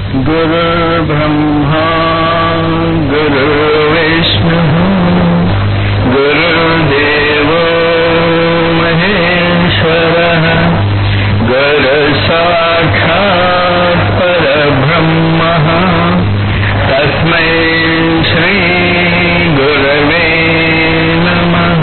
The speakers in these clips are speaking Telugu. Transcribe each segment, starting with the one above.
गुरुर्ब्रह्मा गुरुर्विष्णुः गुरुर्देवो महेश्वरः गुरुसाक्षात् परब्रह्मः तस्मै श्रीगुरवे नमः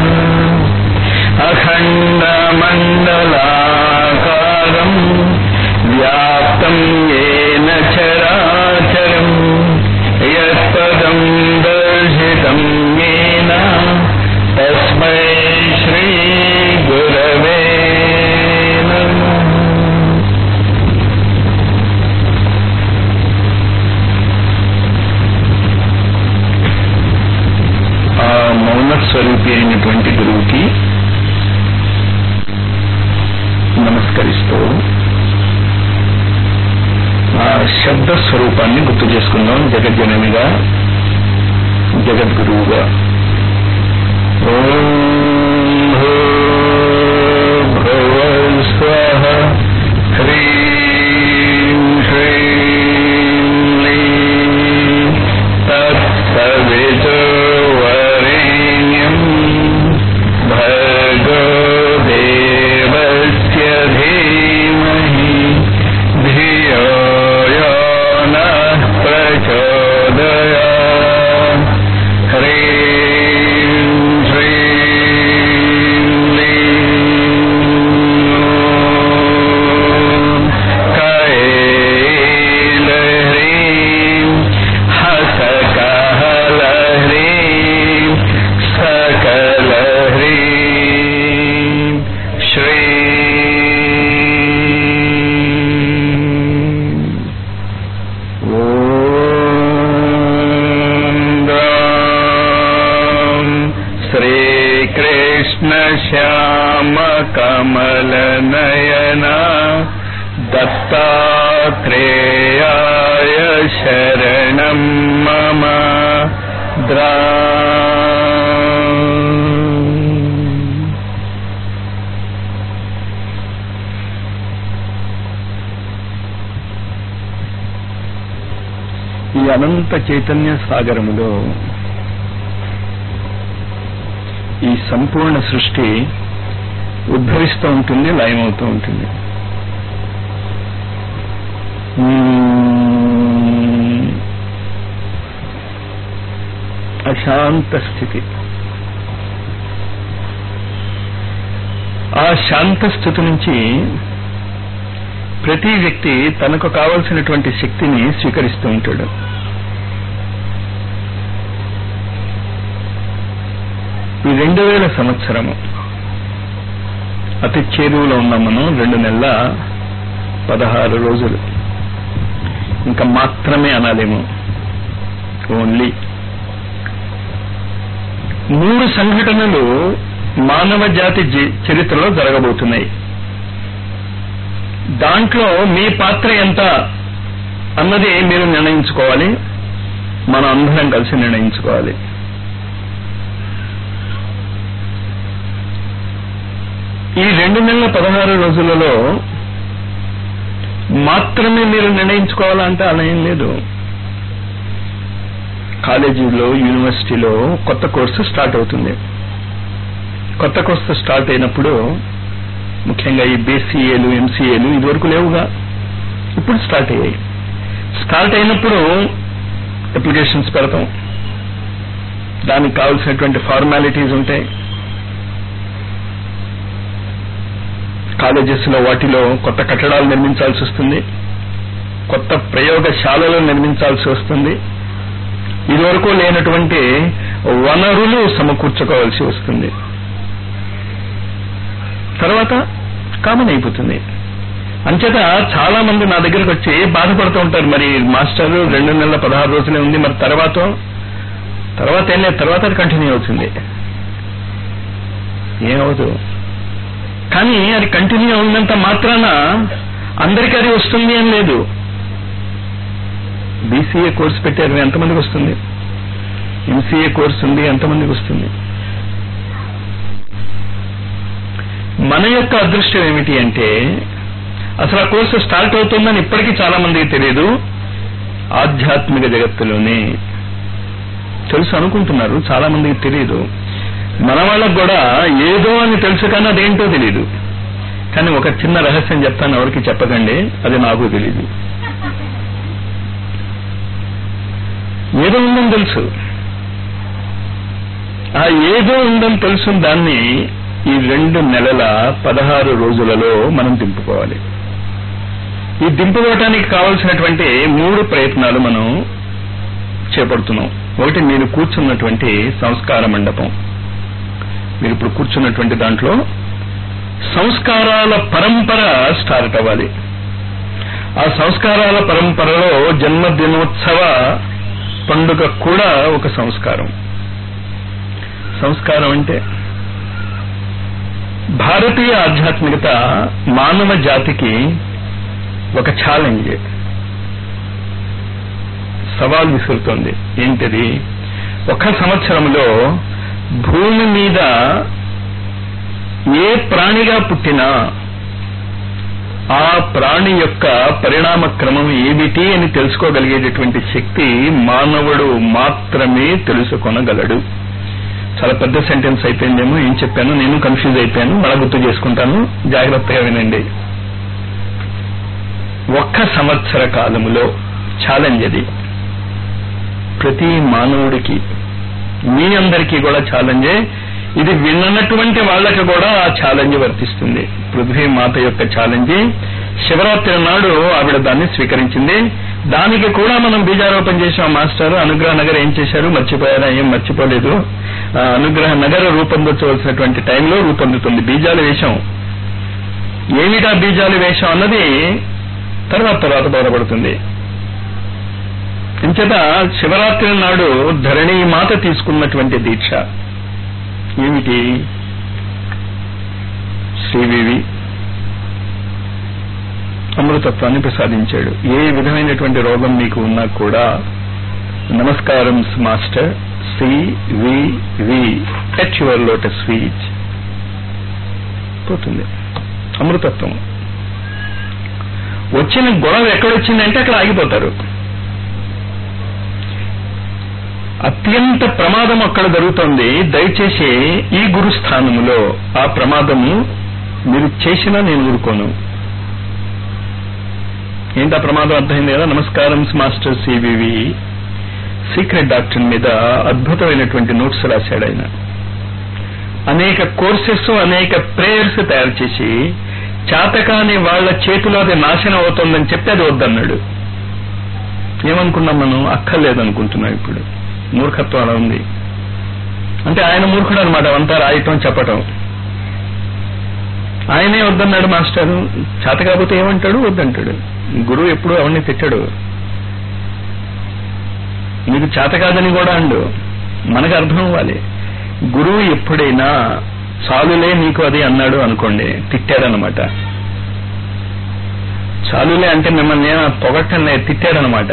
अखण्डमण्डलाकारम् व्याप्तं येन चराचरम् यत्पदं दर्शितं येन तस्मै श्रीगुरवे नमः ఆ మౌన స్వరూపి అయినటువంటి గురువుకి నమస్కరిస్తూ ఆ శబ్ద స్వరూపాన్ని గుర్తు చేసుకుందాం జగజ్జననిగా జగద్గురువుగా ఓం భూర్భువః స్వః హ్రీం శ్రీం లీం తత్సవితుర్వరేణ్యం భర్గో దేవస్య ధీమహి ధియో యో నః ప్రచోదయాత్ హ్రీం శ్రీం లీం కైలహ్రీం హసకహలహ్రీం సకలహ్రీం శ్రీం ఓం రాం శ్రీకృష్ణ శ్యామ కమలనయన దత్తాత్రేయాయ శరణం మమ ద్రా ఈ అనంత చైతన్య సాగరములో ఈ సంపూర్ణ సృష్టి ఉద్భవిస్తూ ఉంటుంది లయమవుతూ ఉంటుంది మ్మ్. అశాంత స్థితి ఆ శాంత స్థితి నుంచి ప్రతి వ్యక్తి తనకు కావలసినటువంటి శక్తిని స్వీకరిస్తూ ఉంటాడు ఈ రెండు వేల సంవత్సరము అతి చేరువలో ఉన్నాం మనం రెండు నెలల పదహారు రోజులు ఇంకా మాత్రమే అనాలేమో ఓన్లీ మూడు సంఘటనలు మానవ జాతి జీ- చరిత్రలో జరగబోతున్నాయి దాంట్లో మీ పాత్ర ఎంత అన్నది మీరు నిర్ణయించుకోవాలి మనం అందరం కలిసి నిర్ణయించుకోవాలి ఈ రెండు నెలల పదహారు రోజులలో మాత్రమే మీరు నిర్ణయించుకోవాలంటే అలా ఏం లేదు కాలేజీలో యూనివర్సిటీలో కొత్త కోర్సు స్టార్ట్ అవుతుంది కొత్త కోర్సు స్టార్ట్ అయినప్పుడు ముఖ్యంగా ఈ బీసీఏలు ఎంసీఏలు ఇదివరకు లేవుగా ఇప్పుడు స్టార్ట్ అయ్యాయి స్టార్ట్ అయినప్పుడు అప్లికేషన్స్ పెడతాం దానికి కావాల్సినటువంటి ఫార్మాలిటీస్ ఉంటాయి కాలేజెస్ లో వాటిలో కొత్త కట్టడాలు నిర్మించాల్సి వస్తుంది కొత్త ప్రయోగశాలలు నిర్మించాల్సి వస్తుంది ఇదివరకు లేనటువంటి వనరులు సమకూర్చుకోవాల్సి వస్తుంది తర్వాత కామన్ అయిపోతుంది అంచేత చాలా మంది నా దగ్గరికి వచ్చి బాధపడుతూ ఉంటారు మరి మాస్టర్ రెండు నెలల పదహారు రోజులే ఉంది మరి తర్వాత తర్వాత ఏం లేదు తర్వాత అది కంటిన్యూ అవుతుంది ఏమవుదు కానీ అది కంటిన్యూ అవునంత మాత్రాన అందరికీ అది వస్తుంది అని లేదు బీసీఏ కోర్సు పెట్టారు ఎంతమందికి వస్తుంది ఎంసీఏ కోర్సు ఉంది ఎంతమందికి వస్తుంది మన యొక్క అదృష్టం ఏమిటి అంటే అసలు ఆ కోర్సు స్టార్ట్ అవుతుందని ఇప్పటికీ చాలా మందికి తెలియదు ఆధ్యాత్మిక జగత్తులోనే తెలుసు అనుకుంటున్నారు చాలా మందికి తెలియదు మన వాళ్ళకు కూడా ఏదో అని తెలుసు కానీ అదేంటో తెలియదు కానీ ఒక చిన్న రహస్యం చెప్తాను ఎవరికి చెప్పకండి అది నాకు తెలియదు ఏదో ఉందని తెలుసు ఆ ఏదో ఉందని తెలుసు దాన్ని ఈ రెండు నెలల పదహారు రోజులలో మనం దింపుకోవాలి ఈ దింపుకోవటానికి కావలసినటువంటి మూడు ప్రయత్నాలు మనం చేపడుతున్నాం ఒకటి మీరు కూర్చున్నటువంటి సంస్కార మండపం మీరు ఇప్పుడు కూర్చున్నటువంటి దాంట్లో సంస్కారాల పరంపర స్టార్ట్ అవ్వాలి ఆ సంస్కారాల పరంపరలో జన్మదినోత్సవ పండుగ కూడా ఒక సంస్కారం సంస్కారం అంటే భారతీయ ఆధ్యాత్మికత మానవ జాతికి ఒక ఛాలెంజ్ సవాల్ విసురుతోంది ఏంటిది ఒక సంవత్సరంలో భూమి మీద ఏ ప్రాణిగా పుట్టినా ఆ ప్రాణి యొక్క పరిణామ క్రమం ఏమిటి అని తెలుసుకోగలిగేటటువంటి శక్తి మానవుడు మాత్రమే తెలుసుకొనగలడు చాలా పెద్ద సెంటెన్స్ అయిపోయిందేమో ఏం చెప్పాను నేను కన్ఫ్యూజ్ అయిపోయాను మళ్ళా గుర్తు చేసుకుంటాను జాగ్రత్తగా వినండి ఒక్క సంవత్సర కాలములో ఛాలెంజ్ అది ప్రతి మానవుడికి మీ అందరికీ కూడా ఛాలెంజే ఇది విన్నటువంటి వాళ్ళకి కూడా ఆ ఛాలెంజ్ వర్తిస్తుంది పృథ్వీ మాత యొక్క ఛాలెంజ్ శివరాత్రి నాడు ఆవిడ దాన్ని స్వీకరించింది దానికి కూడా మనం బీజారోపణ చేసాం మాస్టర్ అనుగ్రహ నగర్ ఏం చేశారు మర్చిపోయారా ఏం మర్చిపోలేదు అనుగ్రహ నగర రూపొందించవలసినటువంటి టైంలో రూపొందుతుంది బీజాలు వేషం ఏమిటా బీజాలు వేషం అన్నది తర్వాత తర్వాత బోధపడుతుంది ఇంచేత శివరాత్రి నాడు ధరణి మాత తీసుకున్నటువంటి దీక్ష ఏమిటి శ్రీవివి అమృతత్వాన్ని ప్రసాదించాడు ఏ విధమైనటువంటి రోగం మీకు ఉన్నా కూడా నమస్కారం master C V V touch your lotus switch పోతుంది అమృతత్వం వచ్చిన గొడవ ఎక్కడొచ్చిందంటే అక్కడ ఆగిపోతారు అత్యంత ప్రమాదం అక్కడ జరుగుతోంది దయచేసి ఈ గురుస్థానములో ఆ ప్రమాదము మీరు చేసినా నేను ఊరుకోను ఏంటి ఆ ప్రమాదం అర్థమైంది కదా నమస్కారం మాస్టర్ సివివి సీక్రెట్ డాక్టర్ మీద అద్భుతమైనటువంటి నోట్స్ రాశాడు ఆయన అనేక కోర్సెస్ అనేక ప్రేయర్స్ తయారు చేసి చేతకాని వాళ్ళ చేతిలో అది నాశనం అవుతుందని చెప్పి అది వద్దన్నాడు ఏమనుకున్నాం మనం అక్కర్లేదనుకుంటున్నాం ఇప్పుడు మూర్ఖత్వం అలా ఉంది అంటే ఆయన మూర్ఖుడు అనమాట అంతా రాయటం చెప్పటం ఆయనే వద్దన్నాడు మాస్టరు చేత కాకపోతే ఏమంటాడు వద్దంటాడు గురువు ఎప్పుడు ఎవరిని తిట్టాడు నీకు చేత కాదని కూడా అండు మనకు అర్థం అవ్వాలి గురువు ఎప్పుడైనా చాలులే నీకు అది అన్నాడు అనుకోండి తిట్టాడనమాట చాలులే అంటే మిమ్మల్ని పొగట్టం తిట్టాడనమాట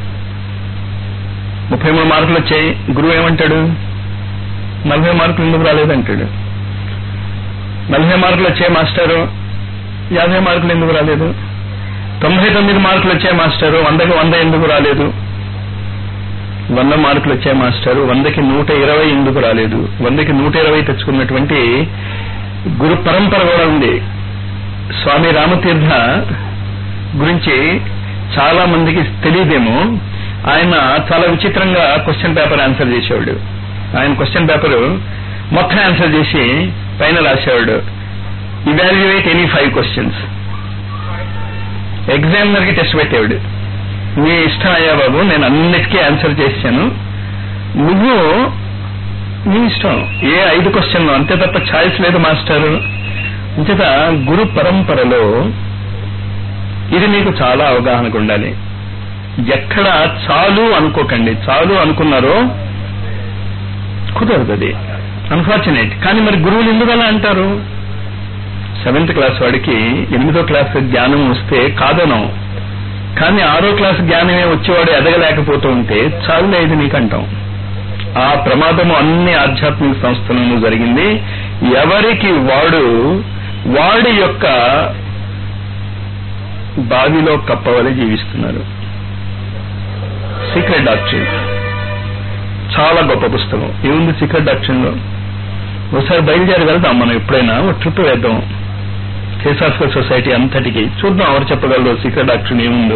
ముప్పై మూడు మార్కులు వచ్చాయి గురువు ఏమంటాడు నలభై మార్కులు ఎందుకు రాలేదంటాడు నలభై మార్కులు వచ్చాయి మాస్టారు యాభై మార్కులు ఎందుకు రాలేదు తొంభై తొమ్మిది మార్కులు వచ్చాయి మాస్టారు వందకి వంద ఎందుకు రాలేదు వంద మార్కులు వచ్చాయి మాస్టారు వందకి నూట ఇరవై ఎందుకు రాలేదు వందకి నూట ఇరవై తెచ్చుకున్నటువంటి గురు పరంపర కూడా ఉంది స్వామి రామతీర్థ గురించి చాలా మందికి తెలియదేమో ఆయన చాలా విచిత్రంగా క్వశ్చన్ పేపర్ ఆన్సర్ చేసేవాడు ఆయన క్వశ్చన్ పేపర్ మొత్తం ఆన్సర్ చేసి పైన రాసేవాడు evaluate any five questions examiner కి టెస్ట్ పెట్టేవాడు నీ ఇష్టం అయ్యా బాబు నేను అన్నిటికీ ఆన్సర్ చేశాను నువ్వు నీ ఇష్టం ఏ ఐదు క్వశ్చన్లు అంతే తప్ప ఛాయిస్ లేదు మాస్టర్ అంచేత గురు పరంపరలో ఇది మీకు చాలా అవగాహనకు ఉండాలి ఎక్కడ చాలు అనుకోకండి చాలు అనుకున్నారో కుదరదు అది అన్ఫార్చునేట్ కానీ మరి గురువులు ఎందుకు అలా అంటారు సెవెంత్ క్లాస్ వాడికి ఎనిమిదో క్లాస్ జ్ఞానం వస్తే కాదనం కానీ ఆరో క్లాస్ జ్ఞానమే వచ్చేవాడు ఎదగలేకపోతూ ఉంటే చాలులే ఇది నీకంటాం ఆ ప్రమాదము అన్ని ఆధ్యాత్మిక సంస్థలను జరిగింది ఎవరికి వాడు వాడి యొక్క బావిలో కప్పవలే జీవిస్తున్నారు సీక్రెట్ డాక్టర్ చాలా గొప్ప పుస్తకం ఏముంది సీక్రెట్ డాక్టర్లో ఒకసారి బయలుదేరి వెళ్దాం మనం ఎప్పుడైనా ఒక ట్రిప్ వేద్దాం కేసాస్కర్ సొసైటీ అంతటికి చూద్దాం ఎవరు చెప్పగలరు సీక్రెట్ డాక్టర్ ఏముందో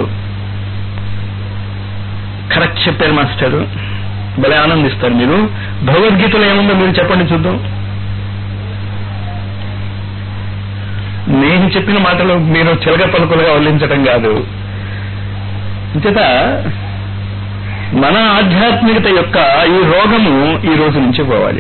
కరెక్ట్ చెప్పారు మాస్టర్ భలే ఆనందిస్తారు మీరు భగవద్గీతలో ఏముందో మీరు చెప్పండి చూద్దాం నేను చెప్పిన మాటలు మీరు చిలక పలుకులుగా వల్లించడం కాదు అంచేత మన ఆధ్యాత్మికత యొక్క ఈ రోగము ఈ రోజు నుంచి పోవాలి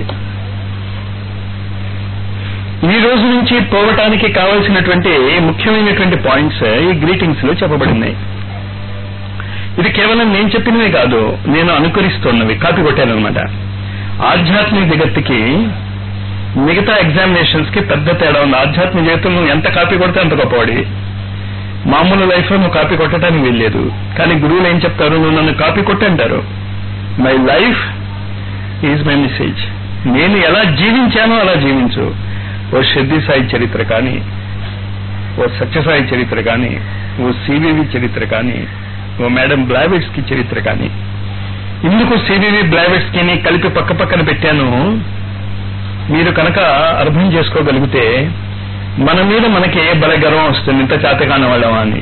ఈ రోజు నుంచి పోవటానికి కావలసినటువంటి ముఖ్యమైనటువంటి పాయింట్స్ ఈ గ్రీటింగ్స్ లో చెప్పబడినాయి ఇది కేవలం నేను చెప్పినవే కాదు నేను అనుకరిస్తున్నవి కాపీ కొట్టాను అనమాట ఆధ్యాత్మిక జగత్తుకి మిగతా ఎగ్జామినేషన్స్ కి పెద్ద తేడా ఉంది ఆధ్యాత్మిక జగత్తు నువ్వు ఎంత కాపీ కొడితే అంత గొప్పవాడి మామూలు లైఫ్ లో నువ్వు కాపీ కొట్టడానికి వీల్లేదు కానీ గురువులు ఏం చెప్తారు నువ్వు నన్ను కాపీ కొట్టంటారు my life is my message నేను ఎలా జీవించానో అలా జీవించు ఓ షెడ్డి సాయి చరిత్ర కానీ ఓ సత్యసాయి చరిత్ర కానీ ఓ సివివి చరిత్ర కానీ ఓ మేడం బ్లావెట్స్ కి చరిత్ర కానీ ఇందుకు సివివి బ్లావెట్స్ కి కలిపి పక్క పక్కన పెట్టాను మీరు కనుక అర్థం చేసుకోగలిగితే మన మీద మనకి బల గర్వం వస్తుంది ఇంత చేతకాని వాళ్ళమా అని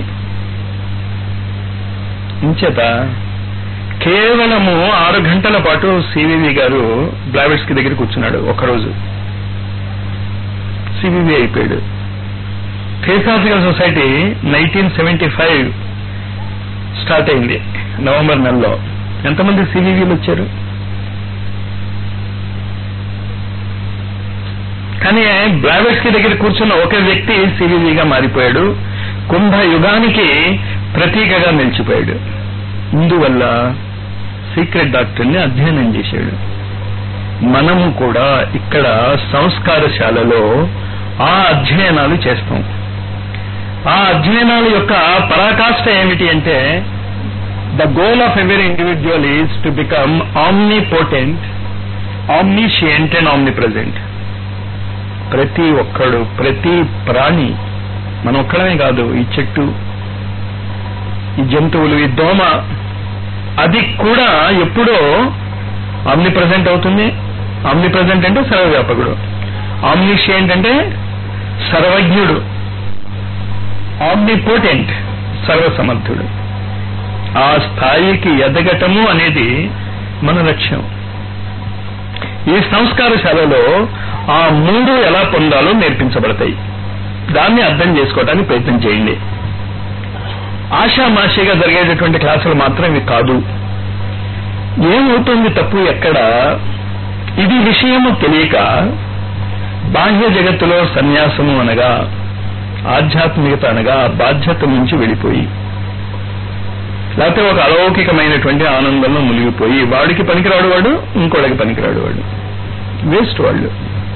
ఇంచేత కేవలము ఆరు గంటల పాటు సివివి గారు బ్లావెట్స్ కి దగ్గర కూర్చున్నాడు ఒకరోజు సివివి అయిపోయాడు theosophical society nineteen seventy five start అయింది నవంబర్ నెలలో ఎంతమంది సివివీలు వచ్చారు కానీ బ్లావెట్స్ కి దగ్గర కూర్చున్న ఒక వ్యక్తి సివివిగా మారిపోయాడు కుంభ యుగానికి ప్రతీకగా నిలిచిపోయాడు ఇందువల్ల సీక్రెట్ డాక్టర్ని అధ్యయనం చేశాడు మనము కూడా ఇక్కడ సంస్కారశాలలో ఆ అధ్యయనాలు చేస్తాం ఆ అధ్యయనాల యొక్క పరాకాష్ట ఏమిటి అంటే the goal of every individual is to become omnipotent omniscient and omnipresent ప్రతి ఒక్కడు ప్రతి ప్రాణి మనం ఒక్కడమే కాదు ఈ చెట్టు ఈ జంతువులు ఈ దోమ అది కూడా ఎప్పుడో ఆమ్ని ప్రజెంట్ అవుతుంది ఆమ్ని ప్రజెంట్ అంటే సర్వవ్యాపకుడు ఆమ్నిషియంట్ అంటే సర్వజ్ఞుడు ఆమ్నిపోటెంట్ సర్వసమర్థుడు ఆ స్థాయికి ఎదగటము అనేది మన లక్ష్యం ఈ సంస్కారశాలలో ఆ మూడు ఎలా పొందాలో నేర్పించబడతాయి దాన్ని అర్థం చేసుకోవడానికి ప్రయత్నం చేయండి ఆషామాషిగా జరిగేటటువంటి క్లాసులు మాత్రం ఇవి కాదు ఏమవుతుంది తప్పు ఎక్కడ ఇది విషయము తెలియక బాహ్య జగత్తులో సన్యాసము అనగా ఆధ్యాత్మికత అనగా బాధ్యత నుంచి వెళ్ళిపోయి లేకపోతే ఒక అలౌకికమైనటువంటి ఆనందంలో మునిగిపోయి వాడికి పనికిరాడు వాడు ఇంకోటికి పనికిరాడు వాడు వేస్ట్ వాళ్ళు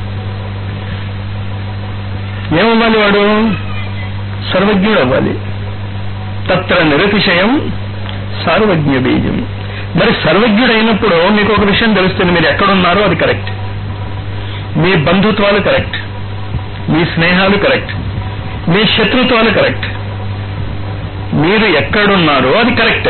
ఏమవ్వాలి వాడు సర్వజ్ఞుడు అవ్వాలి తత్ర నిరతిశయం సార్వజ్ఞ బీజం మరి సర్వజ్ఞుడైనప్పుడు మీకు ఒక విషయం తెలుస్తుంది మీరు ఎక్కడున్నారో అది కరెక్ట్ మీ బంధుత్వాలు కరెక్ట్ మీ స్నేహాలు కరెక్ట్ మీ శత్రుత్వాలు కరెక్ట్ మీరు ఎక్కడున్నారో అది కరెక్ట్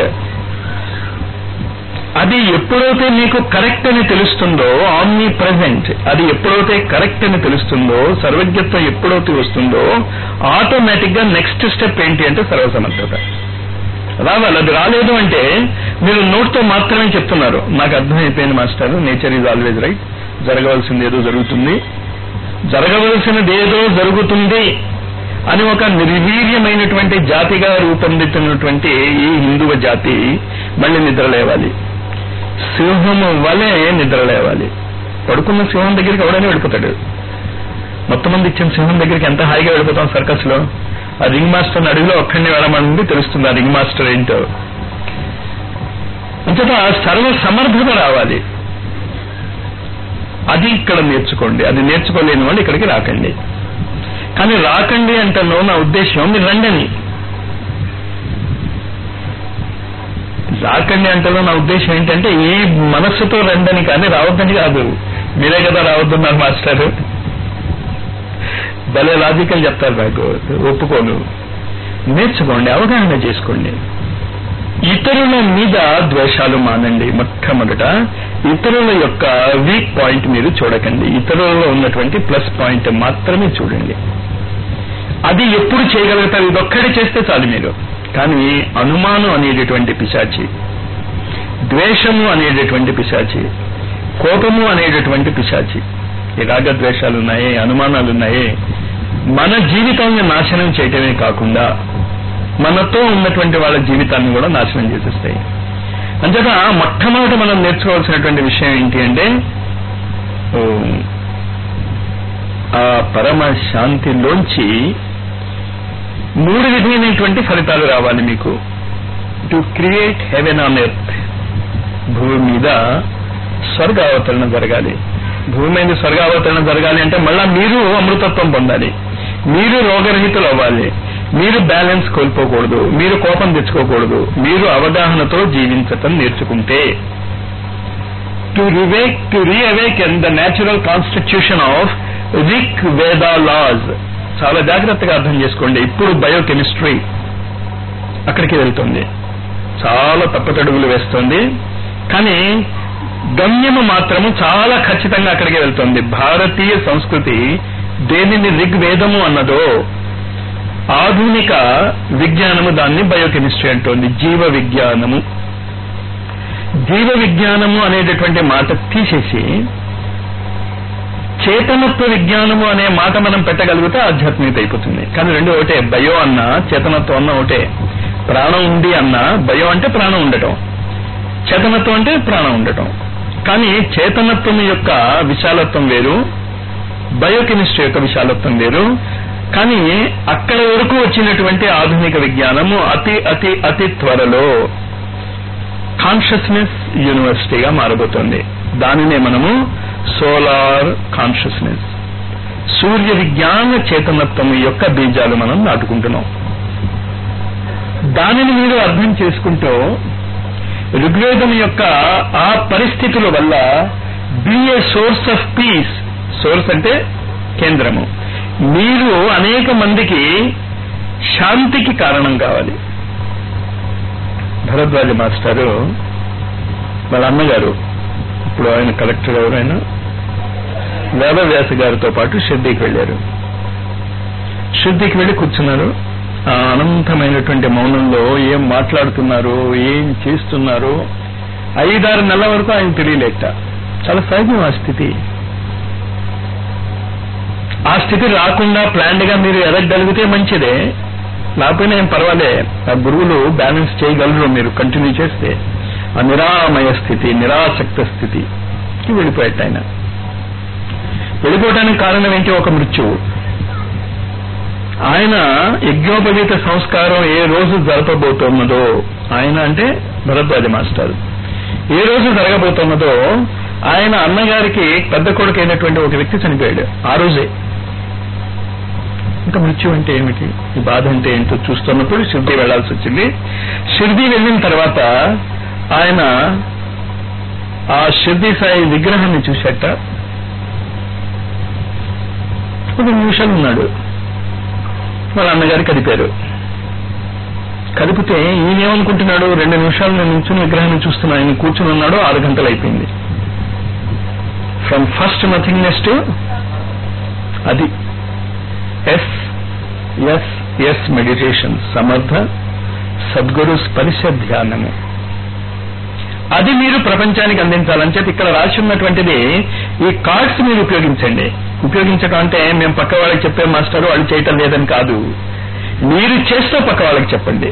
అది ఎప్పుడైతే మీకు కరెక్ట్ అని తెలుస్తుందో ఆమ్ని ప్రజెంట్ అది ఎప్పుడైతే కరెక్ట్ అని తెలుస్తుందో సర్వజ్ఞత్వం ఎప్పుడైతే వస్తుందో ఆటోమేటిక్ గా నెక్స్ట్ స్టెప్ ఏంటి అంటే సర్వసమర్థత రావాలి అది రాలేదు అంటే మీరు నోట్తో మాత్రమే చెప్తున్నారు నాకు అర్థమైపోయింది master nature is always right జరగవలసింది ఏదో జరుగుతుంది జరగవలసినది ఏదో జరుగుతుంది అని ఒక నిర్వీర్యమైనటువంటి జాతిగా రూపొందుతున్నటువంటి ఈ హిందువ జాతి మళ్ళీ నిద్రలేవాలి సింహము వలె నిద్రలేవాలి పడుకున్న సింహం దగ్గరికి ఎవడైనా వెళ్ళిపోతాడు మొత్తం మంది ఇచ్చిన సింహం దగ్గరికి ఎంత హాయిగా వెళ్ళిపోతాం సర్కస్ లో ఆ రింగ్ మాస్టర్ అడుగులో ఒక్కడిని వెళ్ళమంది తెలుస్తుంది ఆ రింగ్ మాస్టర్ ఏంటో అంతటా సర్వ సమర్థత రావాలి అది ఇక్కడ నేర్చుకోండి అది నేర్చుకోలేని వాళ్ళు ఇక్కడికి రాకండి కానీ రాకండి అంటాను నా ఉద్దేశం మీరు రండని రాకండి అంటలో నా ఉద్దేశం ఏంటంటే ఈ మనస్సుతో రండని కానీ రావద్దని కాదు మీరే కదా రావద్దన్నారు మాస్టర్ భలే లాజికల్ చెప్తారు నాకు ఒప్పుకోను నేర్చుకోండి అవగాహన చేసుకోండి ఇతరుల మీద ద్వేషాలు మానండి మొట్టమొదట ఇతరుల యొక్క వీక్ పాయింట్ మీరు చూడకండి ఇతరులలో ఉన్నటువంటి ప్లస్ పాయింట్ మాత్రమే చూడండి అది ఎప్పుడు చేయగలుగుతారు ఇదొక్కటి చేస్తే చాలు మీరు కానీ అనుమానం అనేటటువంటి పిశాచి ద్వేషము అనేటటువంటి పిశాచి కోపము అనేటటువంటి పిశాచి ఈ రాగద్వేషాలు ఉన్నాయి అనుమానాలు ఉన్నాయి మన జీవితాన్ని నాశనం చేయటమే కాకుండా మనతో ఉన్నటువంటి వాళ్ళ జీవితాన్ని కూడా నాశనం చేసేస్తాయి అంచేత మొట్టమొదట మనం నేర్చుకోవాల్సినటువంటి విషయం ఏంటి అంటే ఓ, ఆ పరమ శాంతిలోంచి మూడు విధమైనటువంటి ఫలితాలు రావాలి మీకు to create heaven on earth భూమి మీద స్వర్గావతరణ జరగాలి భూమి మీద స్వర్గావతరణ జరగాలి అంటే మళ్ళా మీరు అమృతత్వం పొందాలి మీరు రోగరహితులు అవ్వాలి మీరు బ్యాలెన్స్ కోల్పోకూడదు మీరు కోపం తెచ్చుకోకూడదు మీరు అవగాహనతో జీవించటం నేర్చుకుంటే to reawake to reawake in the natural constitution of Rig Veda laws చాలా జాగ్రత్తగా అర్థం చేసుకోండి ఇప్పుడు బయోకెమిస్ట్రీ అక్కడికి వెళ్తుంది చాలా తప్పటడుగులు వేస్తుంది కానీ గమ్యము మాత్రము చాలా ఖచ్చితంగా అక్కడికి వెళ్తుంది భారతీయ సంస్కృతి దేనిని ఋగ్వేదము అన్నదో ఆధునిక విజ్ఞానము దాన్ని బయోకెమిస్ట్రీ అంటోంది జీవ విజ్ఞానము జీవ విజ్ఞానము అనేటటువంటి మాట తీసేసి చేతనత్వ విజ్ఞానము అనే మాట మనం పెట్టగలిగితే ఆధ్యాత్మికత అయిపోతుంది కానీ రెండు ఒకటే బయో అన్న చేతనత్వం అన్న ఒకటే ప్రాణం ఉంది అన్న బయో అంటే ప్రాణం ఉండటం చేతనత్వం అంటే ప్రాణం ఉండటం కానీ చేతనత్వం యొక్క విశాలత్వం వేరు బయోకెమిస్ట్రీ యొక్క విశాలత్వం వేరు కానీ అక్కడ వరకు వచ్చినటువంటి ఆధునిక విజ్ఞానము అతి అతి అతి త్వరలో కాన్షియస్నెస్ యూనివర్సిటీగా మారబోతోంది దానినే మనము సోలార్ కాన్షియస్నెస్ సూర్య విజ్ఞాన చేతనత్వం యొక్క బీజాలు మనం నాటుకుంటున్నాం దానిని మీరు అర్థం చేసుకుంటూ ఋగ్వేదం యొక్క ఆ పరిస్థితుల వల్ల be a source of peace source అంటే కేంద్రము మీరు అనేక మందికి శాంతికి కారణం కావాలి భరద్వాజ మాస్టారు వాళ్ళ అన్నగారు ఇప్పుడు ఆయన కలెక్టర్ ఎవరైనా వేదవ్యాస గారితో పాటు షిర్డీకి వెళ్ళారు షిర్డీకి వెళ్ళి కూర్చున్నారు ఆ అనంతమైనటువంటి మౌనంలో ఏం మాట్లాడుతున్నారు ఏం చేస్తున్నారు ఐదారు నెలల వరకు ఆయన తెలియలేట చాలా సహజం ఆ స్థితి ఆ స్థితి రాకుండా ప్లాన్డ్ గా మీరు ఎదగగలిగితే మంచిదే లేకపోయినా ఏం పర్వాలే ఆ గురువులు బ్యాలెన్స్ చేయగలరు మీరు కంటిన్యూ చేస్తే ఆ నిరామయ స్థితి నిరాసక్త స్థితికి వెళ్ళిపోయాట ఆయన వెళ్ళిపోవడానికి కారణం ఏంటి ఒక మృత్యువు ఆయన యజ్ఞోపవీత సంస్కారం ఏ రోజు జరపబోతున్నదో ఆయన అంటే భరద్వాజ మాస్టర్ ఏ రోజు జరగబోతున్నదో ఆయన అన్నగారికి పెద్ద కొడుకు అయినటువంటి ఒక వ్యక్తి చనిపోయాడు ఆ రోజే ఇంకా మృత్యు అంటే ఏమిటి ఈ బాధ అంటే ఏంటో చూస్తున్నప్పుడు షిర్దీ వెళ్లాల్సి వచ్చింది షిర్దీ వెళ్ళిన తర్వాత ఆయన ఆ షిర్దీ సాయి విగ్రహాన్ని చూశాట ఒక నిమిషాలు ఉన్నాడు వాళ్ళ అన్నగారు కదిపారు కదిపితే ఈయన ఏమనుకుంటున్నాడు రెండు నిమిషాలు నేను నిల్చుని విగ్రహాన్ని చూస్తున్నా ఆయన కూర్చుని ఉన్నాడు ఆరు గంటలు అయిపోయింది ఫ్రమ్ ఫస్ట్ నథింగ్నెస్ టు అది S S S meditation Samartha Sadguru Sparsha ధ్యానము అది మీరు ప్రపంచానికి అందించాలని చెప్పి ఇక్కడ రాసి ఉన్నటువంటిది ఈ కార్డ్స్ మీరు ఉపయోగించండి ఉపయోగించడం అంటే మేము పక్క వాళ్ళకి చెప్పే మాస్టర్ వాళ్ళు చేయటం లేదని కాదు మీరు చేస్తూ పక్క వాళ్ళకి చెప్పండి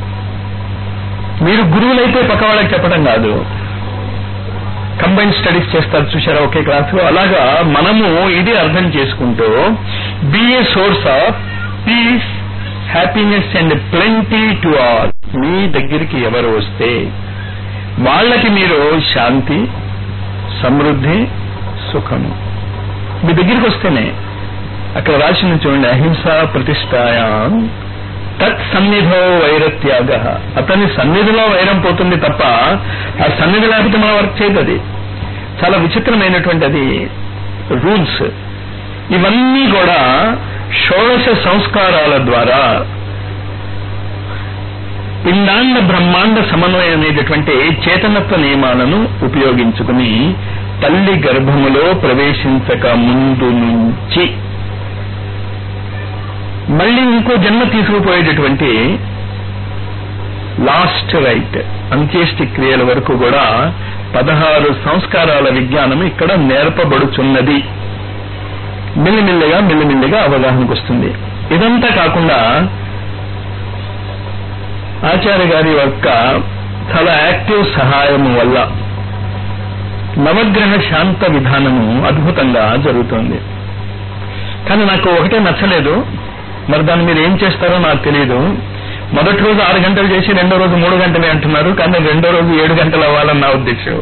మీరు గురువులైతే పక్క వాళ్ళకి చెప్పడం కాదు కంబైన్ స్టడీస్ చేస్తారు చూసారా ఒకే క్లాసులో అలాగా మనము ఇది అర్థం చేసుకుంటూ be a source of peace happiness and plenty to all మీ దగ్గరికి ఎవరు వస్తే వాళ్ళకి మీరు శాంతి సమృద్ధి సుఖము మీ దగ్గరికి వస్తేనే అక్కడ రాసిన చూడండి అహింస ప్రతిష్టాయాం తత్ సన్నిధో వైరత్యాగ అతని సన్నిధిలో వైరం పోతుంది తప్ప ఆ సన్నిధి లేకపోతే మన వర్క్ చేయదు అది చాలా విచిత్రమైనటువంటి అది రూల్స్ ఇవన్నీ కూడా షోడశ సంస్కారాల ద్వారా పిండాండ బ్రహ్మాండ సమన్వయం అనేటటువంటి చేతనత్వ నియమాలను ఉపయోగించుకుని తల్లి గర్భములో ప్రవేశించక ముందు నుంచి మళ్ళీ ఇంకో జన్మ తీసుకుపోయేటటువంటి లాస్ట్ రైట్ అంత్యేష్టి క్రియల వరకు కూడా పదహారు సంస్కారాల విజ్ఞానం ఇక్కడ నేర్పబడుచున్నది మెల్లిమెల్లిగా మెల్లిమెల్లిగా అవగాహనకు వస్తుంది ఇదంతా కాకుండా ఆచార్య గారి యొక్క చాలా యాక్టివ్ సహాయం వల్ల నవగ్రహ శాంత విధానము అద్భుతంగా జరుగుతోంది కానీ నాకు ఒకటే నచ్చలేదు మరి దాన్ని మీరు ఏం చేస్తారో నాకు తెలియదు మొదటి రోజు ఆరు గంటలు చేసి రెండో రోజు మూడు గంటలే అంటున్నారు కానీ రెండో రోజు ఏడు గంటలు అవ్వాలని నా ఉద్దేశం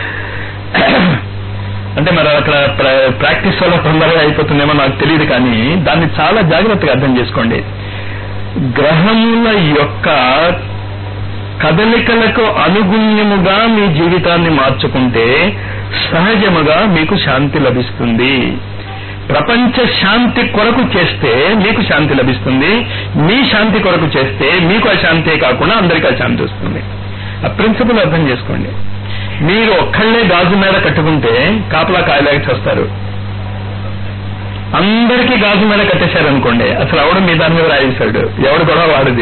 అంటే మరి అక్కడ ప్రాక్టీస్ వల్ల తొందరగా అయిపోతుందేమో నాకు తెలియదు కానీ దాన్ని చాలా జాగ్రత్తగా అర్థం చేసుకోండి గ్రహముల యొక్క కదలికలకు అనుగుణ్యముగా మీ జీవితాన్ని మార్చుకుంటే సహజముగా మీకు శాంతి లభిస్తుంది ప్రపంచ శాంతి కొరకు చేస్తే మీకు శాంతి లభిస్తుంది మీ శాంతి కొరకు చేస్తే మీకు అశాంతే కాకుండా అందరికీ అశాంతి వస్తుంది ఆ ప్రిన్సిపల్ అర్థం చేసుకోండి మీరు ఒక్కళ్ళే గాజు మీద కట్టుకుంటే కాపలా కాయలేక చేస్తారు అందరికీ గాజు మీద కట్టేశారనుకోండి అసలు ఎవడు మీ దాని మీద రాయేశాడు ఎవడు కూడా వాడిది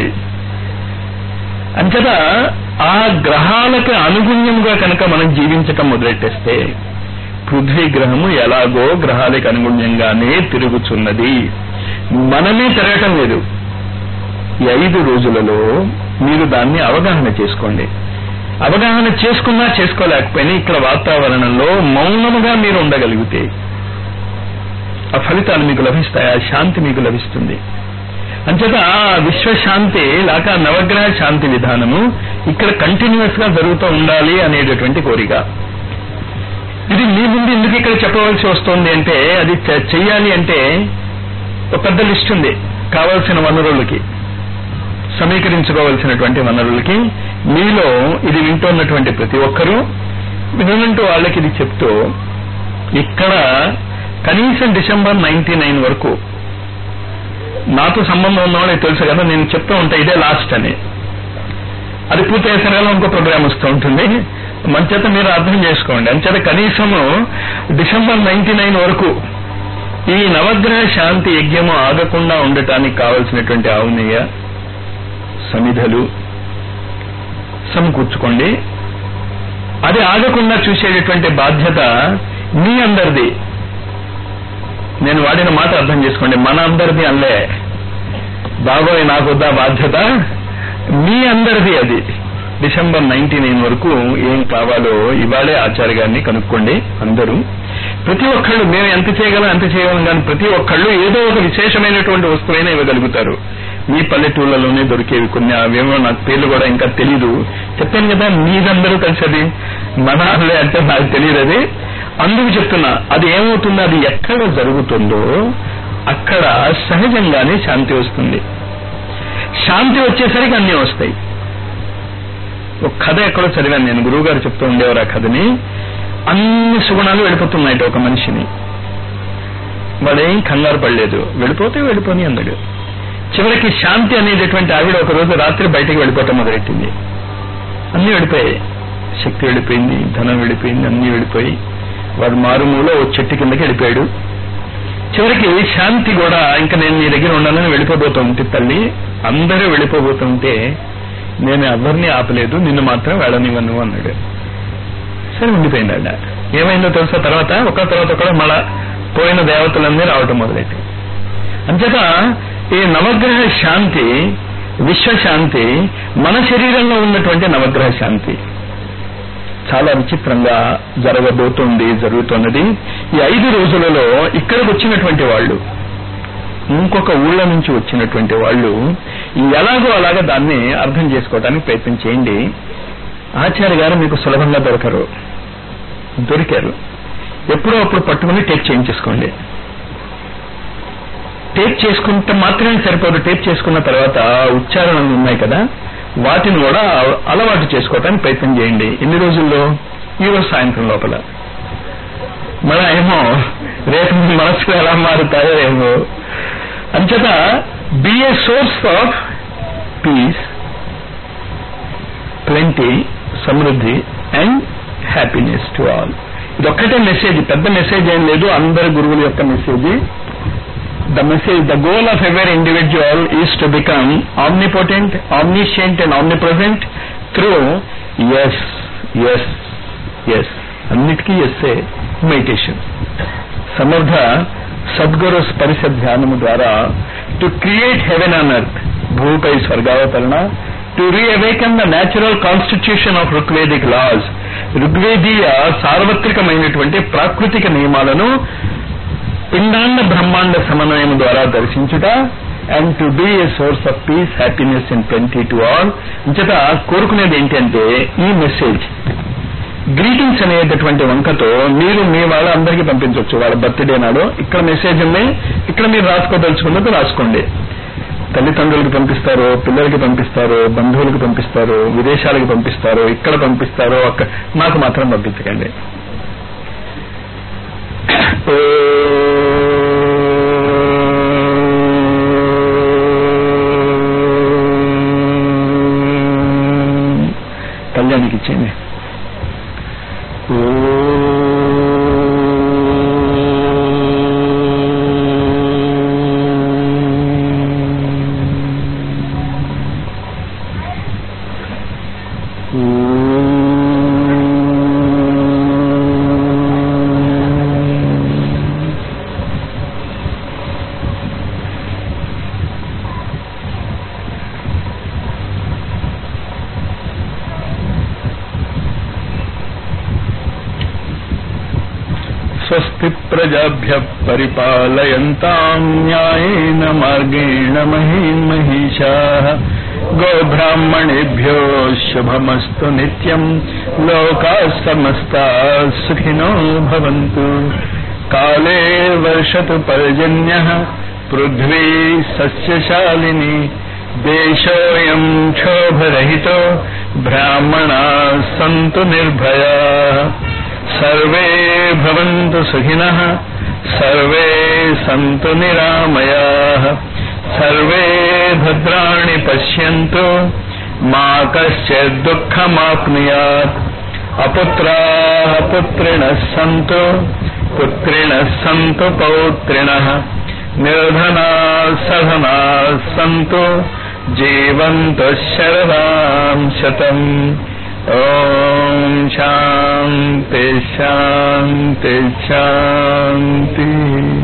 అంచేత ఆ గ్రహాలకు అనుగుణ్యంగా కనుక మనం జీవించటం మొదలెట్టేస్తే పృథ్వీ గ్రహము ఎలాగో గ్రహాలకు అనుగుణ్యంగానే తిరుగుచున్నది మనమే తిరగటం లేదు ఈ ఐదు రోజులలో మీరు దాన్ని అవగాహన చేసుకోండి అవగాహన చేసుకున్నా చేసుకోలేకపోయినా ఇక్కడ వాతావరణంలో మౌనముగా మీరు ఉండగలిగితే ఆ ఫలితాలు మీకు లభిస్తాయి ఆ శాంతి మీకు లభిస్తుంది అంచేత ఆ విశ్వశాంతి లేక నవగ్రహ శాంతి విధానము ఇక్కడ కంటిన్యూస్ గా జరుగుతూ ఉండాలి అనేటటువంటి కోరిక ఇది మీ ముందు ఎందుకు ఇక్కడ చెప్పవలసి వస్తుంది అంటే అది చెయ్యాలి అంటే ఒక పెద్ద లిస్ట్ ఉంది కావలసిన వనరులకి సమీకరించుకోవలసినటువంటి వనరులకి మీలో ఇది వింటున్నటువంటి ప్రతి ఒక్కరూ వినంటూ వాళ్ళకి ఇది చెప్తూ ఇక్కడ కనీసం డిసెంబర్ నైన్టీ నైన్ వరకు నాతో సంబంధం ఉన్న వాళ్ళకి తెలుసు కదా నేను చెప్తూ ఉంటా ఇదే లాస్ట్ అని అది పూర్తయ్యేసరిగా ఇంకో ప్రోగ్రామ్ వస్తూ ఉంటుంది మంచేత మీరు అర్థం చేసుకోండి అంచేత కనీసము డిసెంబర్ నైన్టీ నైన్ వరకు ఈ నవగ్రహ శాంతి యజ్ఞము ఆగకుండా ఉండటానికి కావలసినటువంటి ఆవునయ్య సమిధలు సమకూర్చుకోండి అది ఆగకుండా చూసేటటువంటి బాధ్యత మీ అందరిది నేను వాడిన మాట అర్థం చేసుకోండి మన అందరిది అల్లే బాబోయ్ నాకొద్దా బాధ్యత మీ అందరిది అది డిసెంబర్ నైన్టీ నైన్ వరకు ఏం కావాలో ఇవాళే ఆచార్య గారిని కనుక్కోండి అందరూ ప్రతి ఒక్కళ్ళు మేము ఎంత చేయగలం ఎంత చేయగలం కానీ ప్రతి ఒక్కళ్ళు ఏదో ఒక విశేషమైనటువంటి వస్తువైనా ఇవ్వగలుగుతారు మీ పల్లెటూళ్ళలోనే దొరికేవి కొన్ని అవేమో నాకు పేర్లు కూడా ఇంకా తెలీదు చెప్పాను కదా మీరందరూ కలిసి అది మన వాళ్ళే అంటే నాకు తెలియదు అది అందుకు చెప్తున్నా అది ఏమవుతుందో అది ఎక్కడ జరుగుతుందో అక్కడ సహజంగానే శాంతి వస్తుంది శాంతి వచ్చేసరికి అన్నీ వస్తాయి ఒక కథ ఎక్కడో చదివాను నేను గురువు గారు చెప్తూ ఉండేవారు ఆ కథని అన్ని సుగుణాలు వెళ్ళిపోతున్నాయి ఒక మనిషిని వాడేం కంగారు పడలేదు వెళ్ళిపోతే వెళ్ళిపోని అన్నాడు చివరికి శాంతి అనేటటువంటి ఆవిడ ఒక రోజు రాత్రి బయటికి వెళ్ళిపోవటం మొదలెట్టింది అన్ని వెళ్ళిపోయాయి శక్తి వెళ్ళిపోయింది ధనం వెళ్ళిపోయింది అన్ని వెళ్ళిపోయి వాడు మారుమూల ఓ చెట్టు కిందకి వెళ్ళిపోయాడు చివరికి శాంతి కూడా ఇంకా నేను నీ దగ్గర ఉండాలని వెళ్ళిపోబోతుంటే తల్లి అందరూ వెళ్ళిపోబోతుంటే నేను ఎవరిని ఆపలేదు నిన్ను మాత్రం వెళ్ళనివ్వను అన్నాడు సరే ఉండిపోయింది ఆడ ఏమైందో తెలుసా తర్వాత ఒక తర్వాత కూడా మళ్ళా పోయిన దేవతలన్నీ రావటం మొదలెట్టి అంచేత ఈ నవగ్రహ శాంతి విశ్వశాంతి మన శరీరంలో ఉన్నటువంటి నవగ్రహ శాంతి చాలా విచిత్రంగా జరగబోతోంది జరుగుతున్నది ఈ ఐదు రోజులలో ఇక్కడికి వచ్చినటువంటి వాళ్ళు ఇంకొక ఊళ్ళ నుంచి వచ్చినటువంటి వాళ్ళు ఎలాగో అలాగా దాన్ని అర్థం చేసుకోవడానికి ప్రయత్నం చేయండి ఆచార్య గారు మీకు సులభంగా దొరకరు దొరికారు ఎప్పుడో అప్పుడు పట్టుకుని టేక్ చేయించేసుకోండి టేక్ చేసుకుంటే మాత్రమే సరిపోదు టేక్ చేసుకున్న తర్వాత ఉచ్చారణలు ఉన్నాయి కదా వాటిని కూడా అలవాటు చేసుకోవటానికి ప్రయత్నం చేయండి ఎన్ని రోజుల్లో ఈ రోజు సాయంత్రం లోపల మన ఏమో రేపు మీ మనసులు ఎలా మారుతాయో ఏమో అంచేత be a source of peace plenty సమృద్ధి అండ్ హ్యాపీనెస్ టు ఆల్ ఇదొక్కటే మెసేజ్ పెద్ద మెసేజ్ ఏం లేదు అందరి గురువుల యొక్క message the message the goal of every individual is to become omnipotent omniscient and omnipresent through S S S అన్నిటికీ ఎస్సే మెడిటేషన్ సమర్థ సద్గురు స్పర్శ ధ్యానము ద్వారా to create heaven on earth భూపై స్వర్గావతరణ to reawaken the natural constitution of Rigvedic laws ఋగ్వేదీయ సార్వత్రికమైనటువంటి ప్రాకృతిక నియమాలను పిండాండ బ్రహ్మాండ సమన్వయం ద్వారా దర్శించుట and to be a source of peace happiness in twenty to all ఇంచేత కోరుకునేది ఏంటంటే ఈ మెసేజ్ గ్రీటింగ్స్ అనేటటువంటి వంకతో మీరు మీ వాళ్ళందరికీ పంపించవచ్చు వాళ్ళ బర్త్డే నాడు ఇక్కడ మెసేజ్ ఉంది ఇక్కడ మీరు రాసుకోదలుచుకున్నది రాసుకోండి తల్లిదండ్రులకి పంపిస్తారు పిల్లలకి పంపిస్తారు బంధువులకి పంపిస్తారు విదేశాలకు పంపిస్తారు ఇక్కడ పంపిస్తారు అక్కడ నాకు మాత్రం పంపించకండి కళ్యాణికి ఇచ్చేయండి స్వస్తి ప్రజాభ్య పరిపాలయంతాం న్యాయేన మార్గేణ మహీమహిషా గోబ్రాహ్మణేభ్యో శుభమస్తు నిత్యం లోకా సమస్తా సుఖినో భవంతు కాలే వర్షతు పర్జన్య పృథ్వీ సస్యశాలిని దేశోయం క్షోభరహితో బ్రాహ్మణా సంతు నిర్భయా సర్వే భవంతు సుఖినః సర్వే సంతు నిరామయాః సర్వే భద్రాణి పశ్యంతు మా కశ్చిత్ దుఃఖమాప్నుయాత్ అపుత్రాः పుత్రిణः సంతు పుత్రిణः సంతు పౌత్రిణः నిర్ధనాः సధనాः సంతు జీవంతు శరదాం శతం ఓం శాంతి శాంతి శాంతి